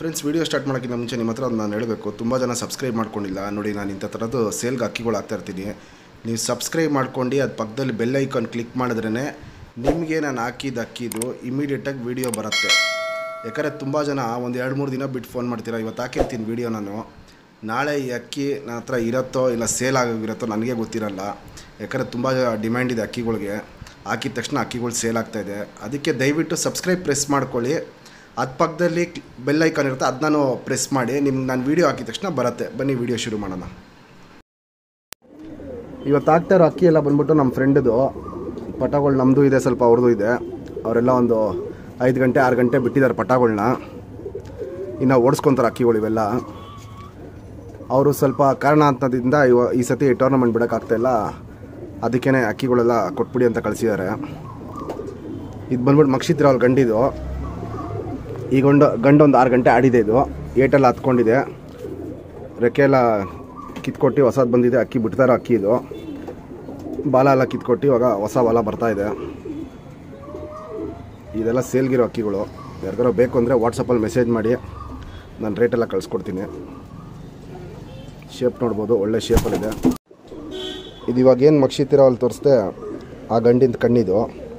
friends video start ಮಾಡೋಕ್ಕಿಂತ ಮುಂಚೆ ನಿಮ್ಮ ಹತ್ರ ಒಂದು ನಾನು ಹೇಳಬೇಕು ತುಂಬ ಜನ ಸಬ್ಸ್ಕ್ರೈಬ್ ಮಾಡ್ಕೊಂಡಿಲ್ಲ ನೋಡಿ ನಾನು ಇಂಥ ಥರದ್ದು ಸೇಲ್ಗೆ ಅಕ್ಕಿಗಳು ಹಾಕ್ತಾ ಇರ್ತೀನಿ ನೀವು ಸಬ್ಸ್ಕ್ರೈಬ್ ಮಾಡ್ಕೊಂಡು ಅದು ಪಕ್ಕದಲ್ಲಿ ಬೆಲ್ ಐಕಾನ್ ಕ್ಲಿಕ್ ಮಾಡಿದ್ರೇ ನಿಮಗೆ ನಾನು ಹಾಕಿದ ಅಕ್ಕಿದು ಇಮಿಡಿಯೇಟಾಗಿ ವೀಡಿಯೋ ಬರುತ್ತೆ ಯಾಕಂದರೆ ತುಂಬ ಜನ ಒಂದು ಎರಡು ಮೂರು ದಿನ ಬಿಟ್ಟು ಫೋನ್ ಮಾಡ್ತೀರಾ ಇವತ್ತು ಹಾಕಿರ್ತೀನಿ ವೀಡಿಯೋ ನಾನು ನಾಳೆ ಈ ಅಕ್ಕಿ ನನ್ನ ಹತ್ರ ಇರುತ್ತೋ ಇಲ್ಲ ಸೇಲ್ ಆಗೋಗಿರುತ್ತೋ ನನಗೆ ಗೊತ್ತಿರಲ್ಲ ಯಾಕಂದರೆ ತುಂಬ ಡಿಮ್ಯಾಂಡ್ ಇದೆ ಅಕ್ಕಿಗಳಿಗೆ ಹಾಕಿದ ತಕ್ಷಣ ಅಕ್ಕಿಗಳು ಸೇಲ್ ಆಗ್ತಾಯಿದೆ ಅದಕ್ಕೆ ದಯವಿಟ್ಟು ಸಬ್ಸ್ಕ್ರೈಬ್ ಪ್ರೆಸ್ ಮಾಡ್ಕೊಳ್ಳಿ ಅದು ಪಕ್ಕದಲ್ಲಿ ಬೆಲ್ ಐಕಾನ್ ಇರುತ್ತೆ ಅದನ್ನೂ ಪ್ರೆಸ್ ಮಾಡಿ ನಿಮ್ಗೆ ನಾನು ವೀಡಿಯೋ ಹಾಕಿದ ತಕ್ಷಣ ಬರುತ್ತೆ ಬನ್ನಿ ವೀಡಿಯೋ ಶುರು ಮಾಡೋಣ ಇವತ್ತು ಆಗ್ತಾ ಇರೋ ಅಕ್ಕಿ ಎಲ್ಲ ಬಂದ್ಬಿಟ್ಟು ನಮ್ಮ ಫ್ರೆಂಡ್ದು ಪಟಗಳು ನಮ್ಮದು ಇದೆ ಸ್ವಲ್ಪ ಅವ್ರದ್ದು ಇದೆ ಅವರೆಲ್ಲ ಒಂದು ಐದು ಗಂಟೆ ಆರು ಗಂಟೆ ಬಿಟ್ಟಿದ್ದಾರೆ ಪಟಗಳನ್ನ ಇನ್ನು ಓಡಿಸ್ಕೊತಾರೆ ಅಕ್ಕಿಗಳು ಇವೆಲ್ಲ ಅವರು ಸ್ವಲ್ಪ ಕಾರಣಾಂತರದಿಂದ ಇವ ಈ ಸತಿ ಟೂರ್ನಮೆಂಟ್ ಬಿಡೋಕ್ಕಾಗ್ತಾಯಿಲ್ಲ ಅದಕ್ಕೇ ಅಕ್ಕಿಗಳೆಲ್ಲ ಕೊಟ್ಬಿಡಿ ಅಂತ ಕಳಿಸಿದ್ದಾರೆ ಇದು ಬಂದ್ಬಿಟ್ಟು ಮಕ್ಷಿತ್ರ ಅವ್ರ ಗಂಡಿದು ಈ ಗಂಡು ಗಂಡು ಒಂದು ಆರು ಗಂಟೆ ಆಡಿದೆ ಇದು ಏಟೆಲ್ಲ ಹತ್ಕೊಂಡಿದೆ ರೆಕ್ಕೆ ಎಲ್ಲ ಕಿತ್ಕೊಟ್ಟು ಹೊಸದು ಬಂದಿದೆ ಅಕ್ಕಿ ಬಿಡ್ತಾರೋ ಅಕ್ಕಿ ಇದು ಬಾಲ ಎಲ್ಲ ಕಿತ್ಕೊಟ್ಟು ಇವಾಗ ಹೊಸ ಬಾಲ ಬರ್ತಾ ಇದೆ ಇದೆಲ್ಲ ಸೇಲ್ಗಿರೋ ಅಕ್ಕಿಗಳು ಯಾರಿಗಾರೋ ಬೇಕು ಅಂದರೆ ವಾಟ್ಸಪ್ಪಲ್ಲಿ ಮೆಸೇಜ್ ಮಾಡಿ ನಾನು ರೇಟೆಲ್ಲ ಕಳಿಸ್ಕೊಡ್ತೀನಿ ಶೇಪ್ ನೋಡ್ಬೋದು ಒಳ್ಳೆ ಶೇಪಲ್ಲಿದೆ ಇದು ಇವಾಗ ಏನು ಮಕ್ಷಿತಿರೋ ಅಲ್ಲಿ ತೋರಿಸ್ದೆ ಆ ಗಂಡಿಂದ ಕಣ್ಣಿದು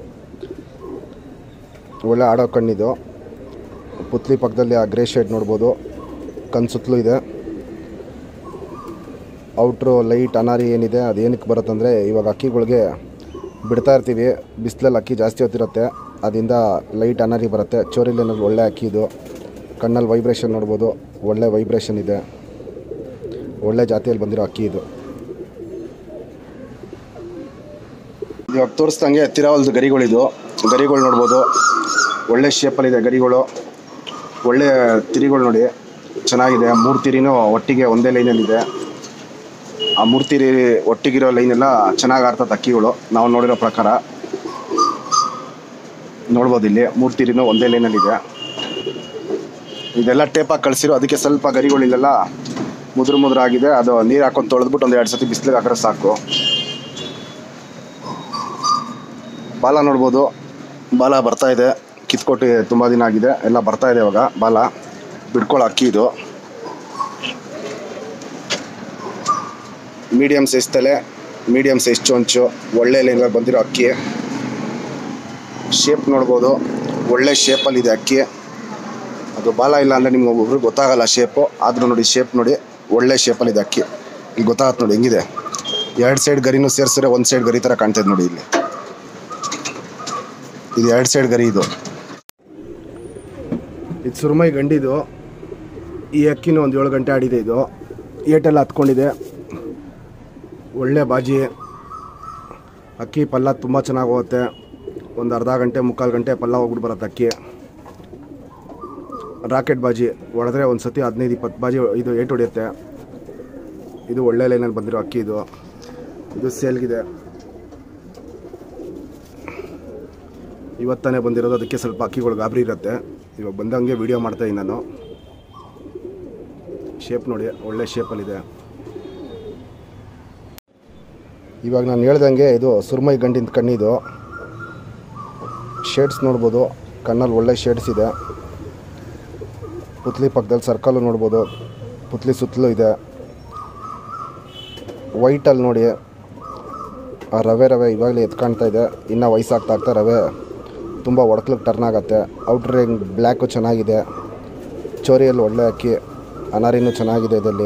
ಒಳ್ಳೆ ಆಡೋ ಕಣ್ಣಿದು ಪುತ್ಲಿ ಪಕ್ಕದಲ್ಲಿ ಆ ಗ್ರೇ ಶೇಡ್ ನೋಡ್ಬೋದು ಕಣ್ ಸುತ್ತಲೂ ಇದೆ ಔಟ್ರು ಲೈಟ್ ಅನಾರಿ ಏನಿದೆ ಅದು ಏನಕ್ಕೆ ಬರುತ್ತಂದರೆ ಇವಾಗ ಅಕ್ಕಿಗಳಿಗೆ ಬಿಡ್ತಾ ಇರ್ತೀವಿ ಬಿಸಿಲಲ್ಲಿ ಅಕ್ಕಿ ಜಾಸ್ತಿ ಹೊತ್ತಿರುತ್ತೆ ಅದರಿಂದ ಲೈಟ್ ಅನಾರಿ ಬರುತ್ತೆ ಚೋರಿಲೇನಲ್ಲಿ ಒಳ್ಳೆ ಅಕ್ಕಿ ಇದು ಕಣ್ಣಲ್ಲಿ ವೈಬ್ರೇಷನ್ ನೋಡ್ಬೋದು ಒಳ್ಳೆ ವೈಬ್ರೇಷನ್ ಇದೆ ಒಳ್ಳೆ ಜಾತಿಯಲ್ಲಿ ಬಂದಿರೋ ಅಕ್ಕಿ ಇದು ಇವಾಗ ತೋರಿಸ್ದಂಗೆ ತಿರಾವಲ್ದು ಗರಿಗಳಿದು ಗರಿಗಳು ನೋಡ್ಬೋದು ಒಳ್ಳೆ ಶೇಪಲ್ಲಿದೆ ಗರಿಗಳು ಒಳ್ಳೆ ತಿರಿಗಳು ನೋಡಿ ಚೆನ್ನಾಗಿದೆ ಮೂರು ತಿರಿನೂ ಒಟ್ಟಿಗೆ ಒಂದೇ ಲೈನಲ್ಲಿದೆ ಆ ಮೂರು ತಿರಿ ಒಟ್ಟಿಗಿರೋ ಲೈನೆಲ್ಲ ಚೆನ್ನಾಗಿ ಆಡ್ತದೆ ಅಕ್ಕಿಗಳು ನಾವು ನೋಡಿರೋ ಪ್ರಕಾರ ನೋಡ್ಬೋದು ಇಲ್ಲಿ ಮೂರು ತಿರಿನೂ ಒಂದೇ ಲೈನಲ್ಲಿದೆ ಇದೆಲ್ಲ ಟೇಪಾಗಿ ಕಳಿಸಿರೋ ಅದಕ್ಕೆ ಸ್ವಲ್ಪ ಗರಿಗಳಿಲ್ಲೆಲ್ಲ ಮುದುರು ಮುದುರು ಆಗಿದೆ ಅದು ನೀರು ಹಾಕೊಂಡು ತೊಳೆದ್ಬಿಟ್ಟು ಒಂದು ಎರಡು ಸತಿ ಬಿಸಿಲಿಗೆ ಹಾಕಿದ್ರೆ ಸಾಕು ಬಾಲ ನೋಡ್ಬೋದು ಬಾಲ ಬರ್ತಾ ಇದೆ ಕಿತ್ಕೊಟ್ಟು ತುಂಬ ದಿನ ಆಗಿದೆ ಎಲ್ಲ ಬರ್ತಾ ಇದೆ ಇವಾಗ ಬಾಲ ಬಿಡ್ಕೊಳ್ಳೋ ಅಕ್ಕಿ ಇದು ಮೀಡಿಯಮ್ ಸೈಜ್ ತಲೆ ಮೀಡಿಯಮ್ ಸೈಜ್ ಚೊಂಚು ಒಳ್ಳೆ ಲೈನಲ್ಲಿ ಬಂದಿರೋ ಅಕ್ಕಿ ಶೇಪ್ ನೋಡ್ಬೋದು ಒಳ್ಳೆ ಶೇಪಲ್ಲಿದೆ ಅಕ್ಕಿ ಅದು ಬಾಲ ಇಲ್ಲ ಅಂದರೆ ನಿಮ್ಗೆ ಒಬ್ಬೊಬ್ರಿಗೆ ಗೊತ್ತಾಗಲ್ಲ ಶೇಪು ಆದರೂ ನೋಡಿ ಶೇಪ್ ನೋಡಿ ಒಳ್ಳೆ ಶೇಪಲ್ಲಿದೆ ಅಕ್ಕಿ ಇಲ್ಲಿ ಗೊತ್ತಾಗತ್ತೆ ನೋಡಿ ಹೆಂಗಿದೆ ಎರಡು ಸೈಡ್ ಗರಿನೂ ಸೇರಿಸಿದ್ರೆ ಒಂದು ಸೈಡ್ ಗರಿ ಥರ ಕಾಣ್ತದೆ ನೋಡಿ ಇಲ್ಲಿ ಇದು ಎರಡು ಸೈಡ್ ಗರಿ ಇದು ಇದು ಸುರುಮೈ ಗಂಡಿದು ಈ ಅಕ್ಕಿನೂ ಒಂದು ಏಳು ಗಂಟೆ ಆಡಿದೆ ಇದು ಏಟೆಲ್ಲ ಹತ್ಕೊಂಡಿದೆ ಒಳ್ಳೆ ಬಾಜಿ ಅಕ್ಕಿ ಪಲ್ಲ ತುಂಬ ಚೆನ್ನಾಗಿ ಹೋಗುತ್ತೆ ಒಂದು ಅರ್ಧ ಗಂಟೆ ಮುಕ್ಕಾಲು ಗಂಟೆ ಪಲ್ಲ ಹೋಗ್ಬಿಟ್ಟು ಬರುತ್ತೆ ಅಕ್ಕಿ ರಾಕೆಟ್ ಬಾಜಿ ಹೊಡೆದ್ರೆ ಒಂದು ಸತಿ ಹದಿನೈದು ಇಪ್ಪತ್ತು ಬಾಜಿ ಇದು ಏಟ್ ಹೊಡೆಯುತ್ತೆ ಇದು ಒಳ್ಳೆ ಲೈನಲ್ಲಿ ಬಂದಿರೋ ಅಕ್ಕಿ ಇದು ಇದು ಸೇಲ್ಗಿದೆ ಇವತ್ತಾನೆ ಬಂದಿರೋದು ಅದಕ್ಕೆ ಸ್ವಲ್ಪ ಅಕ್ಕಿಗಳು ಗಾಬರಿ ಇರುತ್ತೆ ಇವಾಗ ಬಂದಂಗೆ ವೀಡಿಯೋ ಮಾಡ್ತಾಯಿದ್ದೀನಿ ನಾನು ಶೇಪ್ ನೋಡಿ ಒಳ್ಳೆ ಶೇಪಲ್ಲಿದೆ ಇವಾಗ ನಾನು ಹೇಳ್ದಂಗೆ ಇದು ಸುರ್ಮೈ ಗಂಡಿನ ಕಣ್ಣಿದು ಶೇಡ್ಸ್ ನೋಡ್ಬೋದು ಕಣ್ಣಲ್ಲಿ ಒಳ್ಳೆ ಶೇಡ್ಸ್ ಇದೆ ಪುತ್ಲಿ ಪಕ್ಕದಲ್ಲಿ ಸರ್ಕಲ್ಲು ನೋಡ್ಬೋದು ಪುತ್ಲಿ ಸುತ್ತಲೂ ಇದೆ ವೈಟಲ್ಲಿ ನೋಡಿ ಆ ರವೆ ರವೆ ಇವಾಗಲೇ ಎದ್ದು ಕಾಣ್ತಾ ಇದೆ ಇನ್ನು ವಯಸ್ಸಾಗ್ತಾ ಆಗ್ತಾ ರವೆ ತುಂಬ ಒಡಕ್ಲಿಗೆ ಟರ್ನ್ ಆಗುತ್ತೆ ಔಟ್ರ್ ಬ್ಲ್ಯಾಕು ಚೆನ್ನಾಗಿದೆ ಚೋರಿಯಲ್ಲಿ ಒಳ್ಳೆ ಅಕ್ಕಿ ಅನಾರಿನೂ ಚೆನ್ನಾಗಿದೆ ಇದರಲ್ಲಿ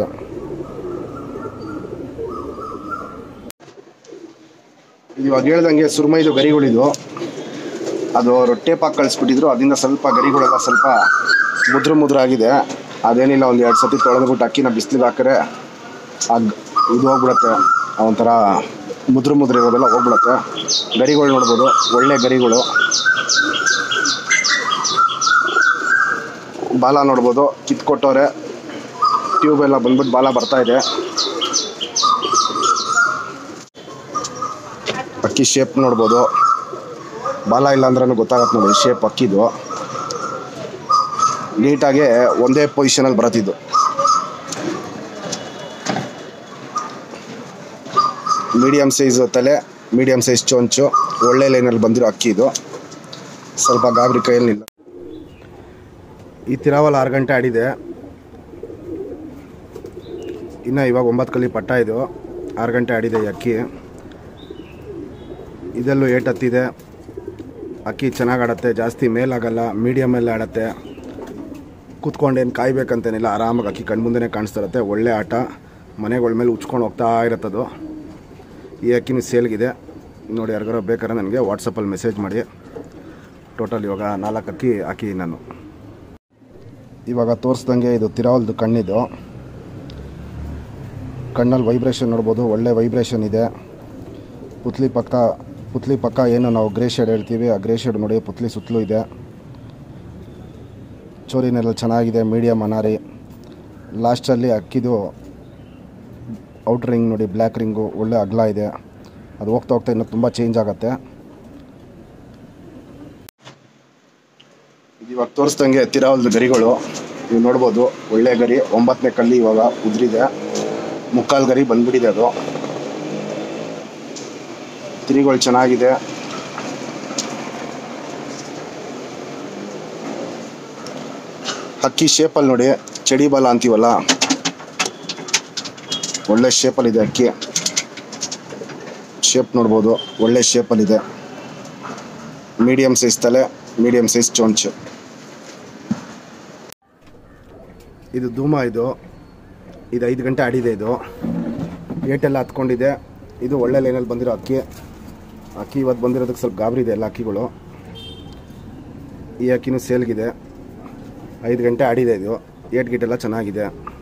ಇವಾಗ ಹೇಳ್ದಂಗೆ ಸುರ್ಮೈದು ಗರಿಗಳಿದು ಅದು ಅವರು ಟೇಪ್ ಹಾಕಿ ಕಳಿಸ್ಬಿಟ್ಟಿದ್ರು ಅದರಿಂದ ಸ್ವಲ್ಪ ಗರಿಗಳೆಲ್ಲ ಸ್ವಲ್ಪ ಮುದ್ರ ಮುದ್ರ ಆಗಿದೆ ಅದೇನಿಲ್ಲ ಒಂದು ಎರಡು ಸತಿ ತೊಳೆದ್ಬಿಟ್ಟು ಅಕ್ಕಿನ ಬಿಸಿಲಿಗೆ ಹಾಕಿದ್ರೆ ಆ ಇದು ಹೋಗ್ಬಿಡುತ್ತೆ ಒಂಥರ ಮುದ್ರ ಮುದ್ರ ಇರೋದೆಲ್ಲ ಹೋಗ್ಬಿಡುತ್ತೆ ಗರಿಗಳು ನೋಡ್ಬೋದು ಒಳ್ಳೆ ಗರಿಗಳು ಬಾಲ ನೋಡ್ಬೋದು ಕಿತ್ಕೊಟ್ಟವ್ರೆ ಟ್ಯೂಬ್ ಎಲ್ಲ ಬಂದ್ಬಿಟ್ಟು ಬಾಲ ಬರ್ತಾ ಇದೆ ಅಕ್ಕಿ ಶೇಪ್ ನೋಡ್ಬೋದು ಬಾಲ ಇಲ್ಲ ಅಂದ್ರೂ ಗೊತ್ತಾಗತ್ತೆ ನೋಡಿ ಶೇಪ್ ಅಕ್ಕಿದು ನೀಟಾಗಿ ಒಂದೇ ಪೊಸಿಷನಲ್ಲಿ ಬರತ್ತಿದ್ದು ಮೀಡಿಯಮ್ ಸೈಜ್ ತಲೆ ಮೀಡಿಯಮ್ ಸೈಜ್ ಚೊಂಚು ಒಳ್ಳೆ ಲೈನಲ್ಲಿ ಬಂದಿರೋ ಅಕ್ಕಿ ಇದು ಸ್ವಲ್ಪ ಗಾಬರಿ ಕೈಯಲ್ಲಿ ಇಲ್ಲ ಈ ತಿರಾವಲ್ ಆರು ಗಂಟೆ ಆಡಿದೆ ಇನ್ನು ಇವಾಗ ಒಂಬತ್ತು ಕಲ್ಲಿ ಪಟ್ಟ ಇದು ಆರು ಗಂಟೆ ಆಡಿದೆ ಈ ಅಕ್ಕಿ ಇದರಲ್ಲೂ ಏಟ್ ಹತ್ತಿದೆ ಅಕ್ಕಿ ಚೆನ್ನಾಗಿ ಆಡತ್ತೆ ಜಾಸ್ತಿ ಮೇಲಾಗಲ್ಲ ಮೀಡಿಯಮಲ್ಲೇ ಆಡತ್ತೆ ಕೂತ್ಕೊಂಡೇನು ಕಾಯ್ಬೇಕಂತೇನಿಲ್ಲ ಆರಾಮಾಗಿ ಅಕ್ಕಿ ಕಣ್ಮುಂದೆನೇ ಕಾಣಿಸ್ತಿರತ್ತೆ ಒಳ್ಳೆ ಆಟ ಮನೆಗಳ ಮೇಲೆ ಉಚ್ಕೊಂಡು ಹೋಗ್ತಾ ಇರುತ್ತದು ಈ ಅಕ್ಕಿನೂ ಸೇಲ್ಗಿದೆ ನೋಡಿ ಯಾರಿಗಾರ ಬೇಕಾದ್ರೆ ನನಗೆ ವಾಟ್ಸಪ್ಪಲ್ಲಿ ಮೆಸೇಜ್ ಮಾಡಿ ಟೋಟಲ್ ಇವಾಗ ನಾಲ್ಕು ಅಕ್ಕಿ ಹಾಕಿ ನಾನು ಇವಾಗ ತೋರಿಸ್ದಂಗೆ ಇದು ತಿರಾವಲ್ದು ಕಣ್ಣಿದು ಕಣ್ಣಲ್ಲಿ ವೈಬ್ರೇಷನ್ ನೋಡ್ಬೋದು ಒಳ್ಳೆ ವೈಬ್ರೇಷನ್ ಇದೆ ಪುತ್ಲಿ ಪಕ್ಕ ಪುತ್ಲಿ ಪಕ್ಕ ಏನು ನಾವು ಗ್ರೇ ಶೇಡ್ ಹೇಳ್ತೀವಿ ಆ ಗ್ರೇ ಶೇಡ್ ನೋಡಿ ಪುತ್ಲಿ ಸುತ್ತಲೂ ಇದೆ ಚೋರಿನೆಲ್ಲ ಚೆನ್ನಾಗಿದೆ ಮೀಡಿಯಮ್ ಅನಾರಿ ಲಾಸ್ಟಲ್ಲಿ ಅಕ್ಕಿದು ಔಟ್ ರಿಂಗ್ ನೋಡಿ ಬ್ಲ್ಯಾಕ್ ರಿಂಗು ಒಳ್ಳೆ ಅಗಲ ಇದೆ ಅದು ಹೋಗ್ತಾ ಹೋಗ್ತಾ ಇನ್ನೂ ತುಂಬ ಚೇಂಜ್ ಆಗುತ್ತೆ ಇದು ಇವಾಗ ತೋರಿಸ್ದಂಗೆ ತಿರಾವಲ್ದು ಗರಿಗಳು ನೀವು ನೋಡ್ಬೋದು ಒಳ್ಳೆ ಗರಿ ಒಂಬತ್ತನೇ ಕಲ್ಲಿ ಇವಾಗ ಉದುರಿದೆ ಮುಕ್ಕಾಲು ಗರಿ ಬಂದ್ಬಿಟ್ಟಿದೆ ಅದು ತಿರಿಗಳು ಚೆನ್ನಾಗಿದೆ ಅಕ್ಕಿ ಶೇಪಲ್ಲಿ ನೋಡಿ ಚಡಿ ಬಾಲ ಅಂತೀವಲ್ಲ ಒಳ್ಳೆ ಶೇಪಲ್ಲಿದೆ ಅಕ್ಕಿ ಶೇಪ್ ನೋಡ್ಬೋದು ಒಳ್ಳೆ ಶೇಪಲ್ಲಿದೆ ಮೀಡಿಯಮ್ ಸೈಜ್ ತಲೆ ಮೀಡಿಯಮ್ ಸೈಜ್ ಚೊಂಚು ಇದು ಧೂಮ ಇದು ಇದು ಐದು ಗಂಟೆ ಆಡಿದೆ ಇದು ಏಟೆಲ್ಲ ಹತ್ಕೊಂಡಿದೆ ಇದು ಒಳ್ಳೆ ಲೈನಲ್ಲಿ ಬಂದಿರೋ ಅಕ್ಕಿ ಅಕ್ಕಿ ಇವತ್ತು ಬಂದಿರೋದಕ್ಕೆ ಸ್ವಲ್ಪ ಗಾಬರಿ ಇದೆ ಎಲ್ಲ ಅಕ್ಕಿಗಳು ಈ ಅಕ್ಕಿನೂ ಸೇಲ್ಗಿದೆ ಐದು ಗಂಟೆ ಆಡಿದೆ ಇದು ಏಟ್ ಗಿಟ್ ಎಲ್ಲ ಚೆನ್ನಾಗಿದೆ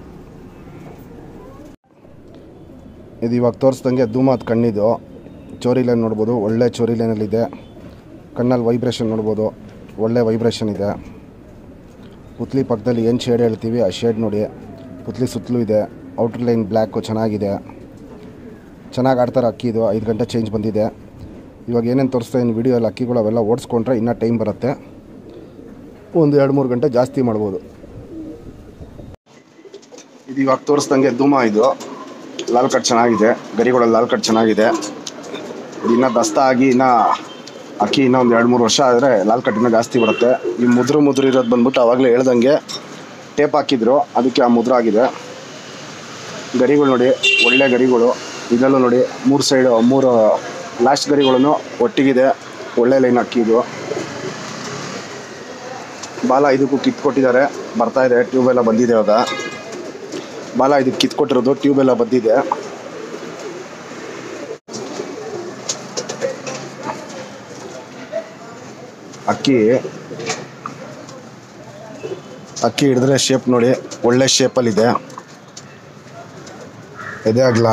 ಇದು ಇವಾಗ ತೋರಿಸ್ದಂಗೆ ಧೂಮಾತ್ ಕಣ್ಣಿದು ಚೋರಿ ಲೈನ್ ನೋಡ್ಬೋದು ಒಳ್ಳೆ ಚೋರಿ ಲೈನಲ್ಲಿದೆ ಕಣ್ಣಲ್ಲಿ ವೈಬ್ರೇಷನ್ ನೋಡ್ಬೋದು ಒಳ್ಳೆ ವೈಬ್ರೇಷನ್ ಇದೆ ಪುತ್ಲಿ ಪಕ್ಕದಲ್ಲಿ ಏನು ಶೇಡ್ ಹೇಳ್ತೀವಿ ಆ ಶೇಡ್ ನೋಡಿ ಪುತ್ಲಿ ಸುತ್ತಲೂ ಇದೆ ಔಟರ್ ಲೈನ್ ಬ್ಲ್ಯಾಕು ಚೆನ್ನಾಗಿದೆ ಚೆನ್ನಾಗಿ ಆಡ್ತಾರೆ ಅಕ್ಕಿ ಇದು ಐದು ಗಂಟೆ ಚೇಂಜ್ ಬಂದಿದೆ ಇವಾಗ ಏನೇನು ತೋರಿಸ್ತಾ ಇದ್ದೀನಿ ವಿಡಿಯೋಲ್ಲಿ ಅಕ್ಕಿಗಳು ಅವೆಲ್ಲ ಓಡಿಸ್ಕೊಂಡ್ರೆ ಇನ್ನೂ ಟೈಮ್ ಬರುತ್ತೆ ಒಂದು ಎರಡು ಮೂರು ಗಂಟೆ ಜಾಸ್ತಿ ಮಾಡ್ಬೋದು ಇದು ಇವಾಗ ತೋರಿಸ್ದಂಗೆ ಧೂಮ ಇದು ಲಾಲ್ ಕಟ್ ಚೆನ್ನಾಗಿದೆ ಗರಿಗಳಲ್ಲಿ ಲಾಲ್ ಕಟ್ ಚೆನ್ನಾಗಿದೆ ಇದು ಇನ್ನೂ ದಸ್ತ ಆಗಿ ಇನ್ನೂ ಅಕ್ಕಿ ಇನ್ನೂ ಒಂದು ಎರಡು ಮೂರು ವರ್ಷ ಆದರೆ ಲಾಲ್ ಕಟ್ ಇನ್ನೂ ಜಾಸ್ತಿ ಬರುತ್ತೆ ಈ ಮುದ್ರು ಮುದ್ರು ಇರೋದು ಬಂದ್ಬಿಟ್ಟು ಆವಾಗಲೇ ಹೇಳ್ದಂಗೆ ಟೇಪ್ ಹಾಕಿದ್ರು ಅದಕ್ಕೆ ಆ ಮುದ್ರ ಆಗಿದೆ ಗರಿಗಳು ನೋಡಿ ಒಳ್ಳೆ ಗರಿಗಳು ಇದರಲ್ಲೂ ನೋಡಿ ಮೂರು ಸೈಡು ಮೂರು ಲಾಸ್ಟ್ ಗರಿಗಳನ್ನು ಒಟ್ಟಿಗಿದೆ ಒಳ್ಳೆ ಲೈನ್ ಅಕ್ಕಿ ಇದು ಬಾಲ ಇದಕ್ಕೂ ಕಿತ್ಕೊಟ್ಟಿದ್ದಾರೆ ಬರ್ತಾ ಇದೆ ಟ್ಯೂಬ್ ಎಲ್ಲ ಬಂದಿದೆ ಇವಾಗ ಬಾಲ ಇದಕ್ಕೆ ಕಿತ್ಕೊಟ್ಟಿರೋದು ಟ್ಯೂಬ್ ಎಲ್ಲ ಬಂದಿದೆ ಅಕ್ಕಿ ಅಕ್ಕಿ ಹಿಡಿದ್ರೆ ಶೇಪ್ ನೋಡಿ ಒಳ್ಳೆ ಶೇಪಲ್ಲಿದೆ ಎದೆ ಆಗಲ್ಲ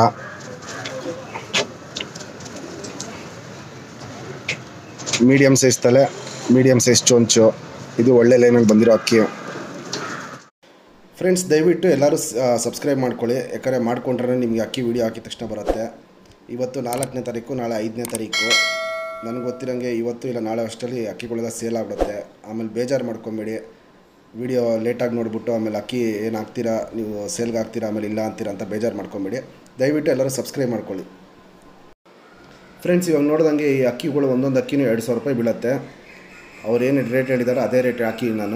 ಮೀಡಿಯಮ್ ಸೈಜ್ ತಲೆ ಮೀಡಿಯಮ್ ಸೈಜ್ ಚೊಂಚು ಇದು ಒಳ್ಳೆ ಲೈನಲ್ಲಿ ಬಂದಿರೋ ಅಕ್ಕಿ ಫ್ರೆಂಡ್ಸ್ ದಯವಿಟ್ಟು ಎಲ್ಲರೂ ಸಬ್ಸ್ಕ್ರೈಬ್ ಮಾಡ್ಕೊಳ್ಳಿ ಯಾಕಂದರೆ ಮಾಡ್ಕೊಂಡ್ರೆ ನಿಮಗೆ ಅಕ್ಕಿ ವಿಡಿಯೋ ಹಾಕಿದ ತಕ್ಷಣ ಬರುತ್ತೆ ಇವತ್ತು ನಾಲ್ಕನೇ ತಾರೀಕು ನಾಳೆ ಐದನೇ ತಾರೀಕು ನನಗೆ ಗೊತ್ತಿರೋಂಗೆ ಇವತ್ತು ಇಲ್ಲ ನಾಳೆ ಅಷ್ಟರಲ್ಲಿ ಅಕ್ಕಿಗಳೆಲ್ಲ ಸೇಲ್ ಆಗ್ಬಿಡುತ್ತೆ ಆಮೇಲೆ ಬೇಜಾರು ಮಾಡ್ಕೊಬೇಡಿ ವಿಡಿಯೋ ಲೇಟಾಗಿ ನೋಡಿಬಿಟ್ಟು ಆಮೇಲೆ ಅಕ್ಕಿ ಏನು ಹಾಕ್ತೀರಾ ನೀವು ಸೇಲ್ಗೆ ಹಾಕ್ತೀರಾ ಆಮೇಲೆ ಇಲ್ಲ ಅಂತೀರಾ ಅಂತ ಬೇಜಾರು ಮಾಡ್ಕೊಬೇಡಿ ದಯವಿಟ್ಟು ಎಲ್ಲರೂ ಸಬ್ಸ್ಕ್ರೈಬ್ ಮಾಡ್ಕೊಳ್ಳಿ ಫ್ರೆಂಡ್ಸ್ ಇವಾಗ ನೋಡ್ದಂಗೆ ಈ ಅಕ್ಕಿಗಳು ಒಂದೊಂದು ಅಕ್ಕಿನೂ ಎರಡು ಸಾವಿರ ರೂಪಾಯಿ ಬೀಳುತ್ತೆ ಅವ್ರು ಏನು ರೇಟ್ ಹೇಳಿದಾರೋ ಅದೇ ರೇಟ್ ಹಾಕಿ ನಾನು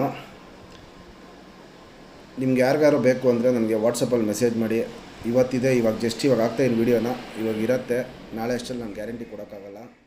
ನಿಮ್ಗೆ ಯಾರಿಗಾರು ಬೇಕು ಅಂದರೆ ನನಗೆ ವಾಟ್ಸಪ್ಪಲ್ಲಿ ಮೆಸೇಜ್ ಮಾಡಿ ಇವತ್ತಿದೆ ಇವಾಗ ಜಸ್ಟ್ ಇವಾಗ ಆಗ್ತಾಯಿದ್ದೀನಿ ವೀಡಿಯೋನ ಇವಾಗ ಇರುತ್ತೆ ನಾಳೆ ಅಷ್ಟರಲ್ಲಿ ನಾನು ಗ್ಯಾರಂಟಿ ಕೊಡೋಕ್ಕಾಗಲ್ಲ